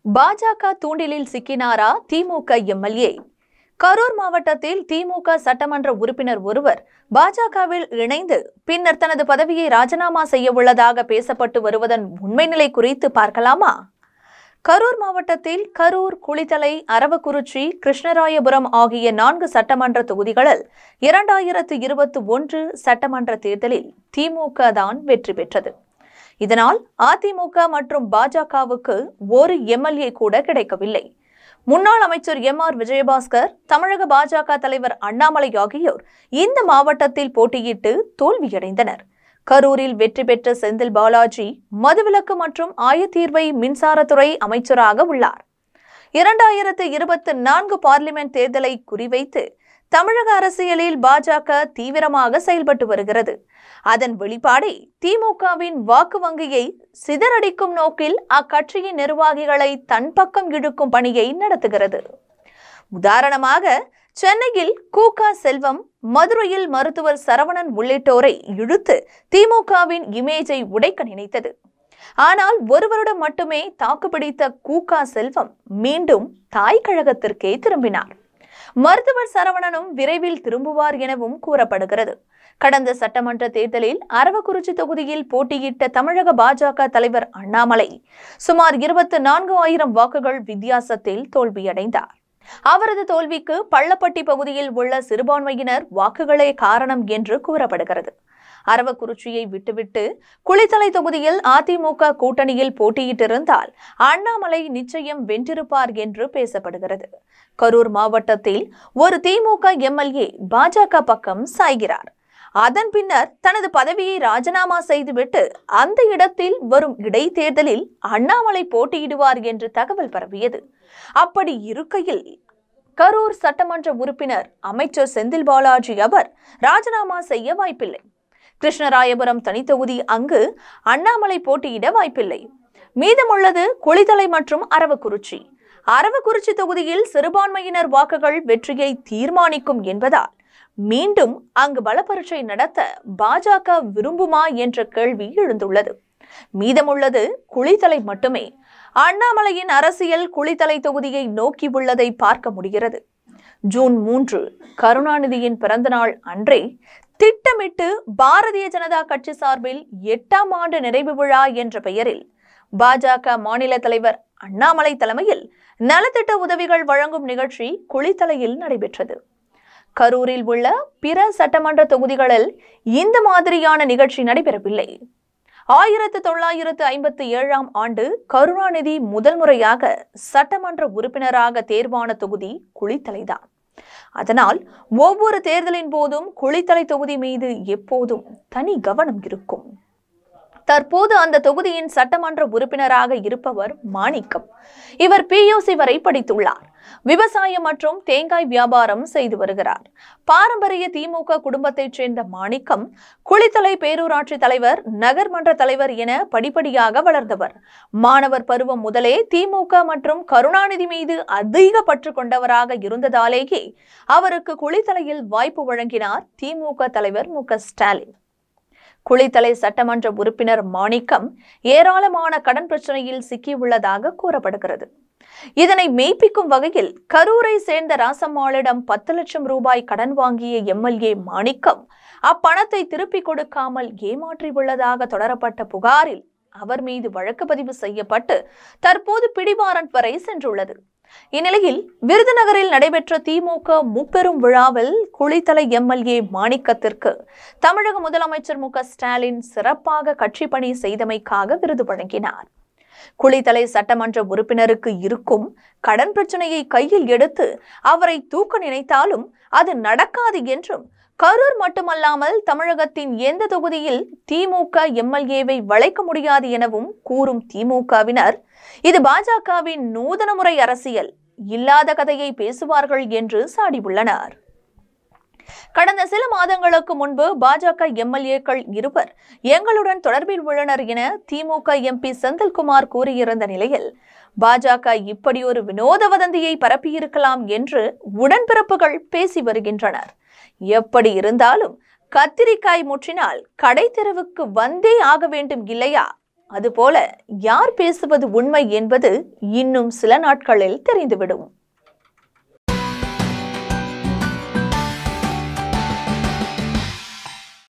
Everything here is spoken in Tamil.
பாஜக தூண்டிலில் சிக்கினாரா திமுக எம்எல்ஏ கரூர் மாவட்டத்தில் திமுக சட்டமன்ற உறுப்பினர் ஒருவர் பாஜகவில் இணைந்து பின்னர் தனது பதவியை ராஜினாமா செய்ய உள்ளதாக பேசப்பட்டு வருவதன் உண்மை நிலை குறித்து பார்க்கலாமா கரூர் மாவட்டத்தில் கரூர் குளித்தலை அரவக்குறிச்சி கிருஷ்ணராயபுரம் ஆகிய நான்கு சட்டமன்ற தொகுதிகளில் இரண்டாயிரத்து இருபத்தி ஒன்று சட்டமன்ற தேர்தலில் திமுக தான் வெற்றி பெற்றது இதனால் அதிமுக மற்றும் பாஜகவுக்கு ஒரு எம்எல்ஏ கூட கிடைக்கவில்லை முன்னாள் அமைச்சர் எம் ஆர் விஜயபாஸ்கர் தமிழக பாஜக தலைவர் அண்ணாமலை ஆகியோர் இந்த மாவட்டத்தில் போட்டியிட்டு தோல்வியடைந்தனர் கரூரில் வெற்றி பெற்ற செந்தில் பாலாஜி மதுவிலக்கு மற்றும் ஆயத்தீர்வை மின்சாரத்துறை அமைச்சராக உள்ளார் இரண்டாயிரத்து இருபத்தி நான்கு பார்லிமெண்ட் தேர்தலை குறிவைத்து தமிழக அரசியலில் பாஜக தீவிரமாக செயல்பட்டு வருகிறது அதன் வெளிப்பாடே திமுகவின் வாக்கு வங்கியை சிதறடிக்கும் நோக்கில் அக்கட்சியின் நிர்வாகிகளை தன் பக்கம் இழுக்கும் பணியை நடத்துகிறது உதாரணமாக சென்னையில் கூகா செல்வம் மதுரையில் மருத்துவர் சரவணன் உள்ளிட்டோரை இழுத்து திமுகவின் இமேஜை உடைக்க நினைத்தது ஆனால் ஒரு வருடம் மட்டுமே தாக்குப்பிடித்த கூகா செல்வம் மீண்டும் தாய் கழகத்திற்கே திரும்பினார் மருத்துவர் சரவணனும் விரைவில் திரும்புவார் எனவும் கூறப்படுகிறது கடந்த சட்டமன்ற தேர்தலில் அரவக்குறிச்சி தொகுதியில் போட்டியிட்ட தமிழக பாஜக தலைவர் அண்ணாமலை சுமார் இருபத்தி நான்கு ஆயிரம் வாக்குகள் வித்தியாசத்தில் தோல்வியடைந்தார் அவரது தோல்விக்கு பள்ளப்பட்டி பகுதியில் உள்ள சிறுபான்மையினர் வாக்குகளே காரணம் என்று கூறப்படுகிறது அரவக்குறிச்சியை விட்டுவிட்டு குளித்தலை தொகுதியில் அதிமுக கூட்டணியில் போட்டியிட்டிருந்தால் அண்ணாமலை நிச்சயம் வென்றிருப்பார் என்று பேசப்படுகிறது கரூர் மாவட்டத்தில் ஒரு திமுக எம்எல்ஏ பாஜக பக்கம் சாய்கிறார் அதன் பின்னர் தனது பதவியை ராஜினாமா செய்துவிட்டு அந்த இடத்தில் வரும் இடைத்தேர்தலில் அண்ணாமலை போட்டியிடுவார் என்று தகவல் பரவியது அப்படி இருக்கையில் கரூர் சட்டமன்ற உறுப்பினர் அமைச்சர் செந்தில் பாலாஜி அவர் ராஜினாமா செய்ய வாய்ப்பில்லை கிருஷ்ணராயபுரம் தனித்தொகுதி அங்கு அண்ணாமலை போட்டியிட வாய்ப்பில்லை மீதமுள்ளது குளித்தலை மற்றும் அரவக்குறிச்சி அரவக்குறிச்சி தொகுதியில் சிறுபான்மையினர் வாக்குகள் வெற்றியை தீர்மானிக்கும் என்பதால் மீண்டும் அங்கு பலப்பரீட்சை நடத்த பாஜக விரும்புமா என்ற கேள்வி எழுந்துள்ளது மீதமுள்ளது குளித்தலை மட்டுமே அண்ணாமலையின் அரசியல் குளித்தலை தொகுதியை நோக்கி உள்ளதை பார்க்க முடிகிறது ஜூன் மூன்று கருணாநிதியின் பிறந்தநாள் அன்றே திட்டமிட்டு பாரதிய ஜனதா கட்சி சார்பில் எட்டாம் ஆண்டு நிறைவு விழா என்ற பெயரில் பாஜக மாநில தலைவர் அண்ணாமலை தலைமையில் நலத்திட்ட உதவிகள் வழங்கும் நிகழ்ச்சி குளித்தலையில் நடைபெற்றது கரூரில் உள்ள பிற சட்டமன்ற தொகுதிகளில் இந்த மாதிரியான நிகழ்ச்சி நடைபெறவில்லை ஆயிரத்து தொள்ளாயிரத்து ஐம்பத்தி ஏழாம் ஆண்டு கருணாநிதி முதல் முறையாக சட்டமன்ற உறுப்பினராக தேர்வான தொகுதி குளித்தலைதான் அதனால் ஒவ்வொரு தேர்தலின் போதும் குளித்தலை தொகுதி மீது எப்போதும் தனி கவனம் இருக்கும் தற்போது அந்த தொகுதியின் சட்டமன்ற உறுப்பினராக இருப்பவர் மாணிக்கம் இவர் பியூசி வரை படித்துள்ளார் விவசாயம் மற்றும் தேங்காய் வியாபாரம் செய்து வருகிறார் பாரம்பரிய திமுக குடும்பத்தைச் சேர்ந்த மாணிக்கம் குளித்தலை பேரூராட்சி தலைவர் நகர்மன்ற தலைவர் என படிப்படியாக வளர்ந்தவர் மாணவர் பருவம் முதலே திமுக மற்றும் கருணாநிதி மீது அதிக பற்று கொண்டவராக இருந்ததாலேயே அவருக்கு குளித்தலையில் வாய்ப்பு வழங்கினார் திமுக தலைவர் மு க ஸ்டாலின் குளித்தலை சட்டமன்ற உறுப்பினர் மாணிக்கம் ஏராளமான கடன் பிரச்சனையில் சிக்கியுள்ளதாக கூறப்படுகிறது இதனை மெய்ப்பிக்கும் வகையில் கரூரை சேர்ந்த ராசம்மாளிடம் பத்து லட்சம் ரூபாய் கடன் வாங்கிய எம்எல்ஏ மாணிக்கம் அப்பணத்தை திருப்பிக் கொடுக்காமல் ஏமாற்றியுள்ளதாக தொடரப்பட்ட புகாரில் அவர் மீது வழக்கு பதிவு செய்யப்பட்டு தற்போது பிடிவாரண்ட் வரை சென்றுள்ளது இந்நிலையில் விருதுநகரில் நடைபெற்ற திமுக முப்பெரும் விழாவில் குளித்தலை எம்எல்ஏ மாணிக்கத்திற்கு தமிழக முதலமைச்சர் மு க ஸ்டாலின் சிறப்பாக கட்சி பணி செய்தமைக்காக விருது வழங்கினார் குளித்தலை சட்டமன்ற உறுப்பினருக்கு இருக்கும் கடன் பிரச்சனையை கையில் எடுத்து அவரை தூக்க நினைத்தாலும் அது நடக்காது என்றும் கரூர் மட்டுமல்லாமல் தமிழகத்தின் எந்த தொகுதியில் திமுக எம்எல்ஏவை வளைக்க முடியாது எனவும் கூறும் திமுகவினர் இது பாஜகவின் நூதன முறை அரசியல் இல்லாத கதையை பேசுவார்கள் என்று சாடியுள்ளனர் கடந்த சில மாதங்களுக்கு முன்பு பாஜக எம்எல்ஏக்கள் இருவர் எங்களுடன் தொடர்பில் உள்ளனர் என திமுக எம்பி செந்தில்குமார் கூறியிருந்த நிலையில் பாஜக இப்படி ஒரு வினோத வதந்தியை பரப்பியிருக்கலாம் என்று உடன்பிறப்புகள் பேசி வருகின்றனர் எப்படி இருந்தாலும் கத்திரிக்காய் முற்றினால் கடை தெருவுக்கு வந்தே ஆக வேண்டும் இல்லையா அதுபோல யார் பேசுவது உண்மை என்பது இன்னும் சில நாட்களில் தெரிந்துவிடும்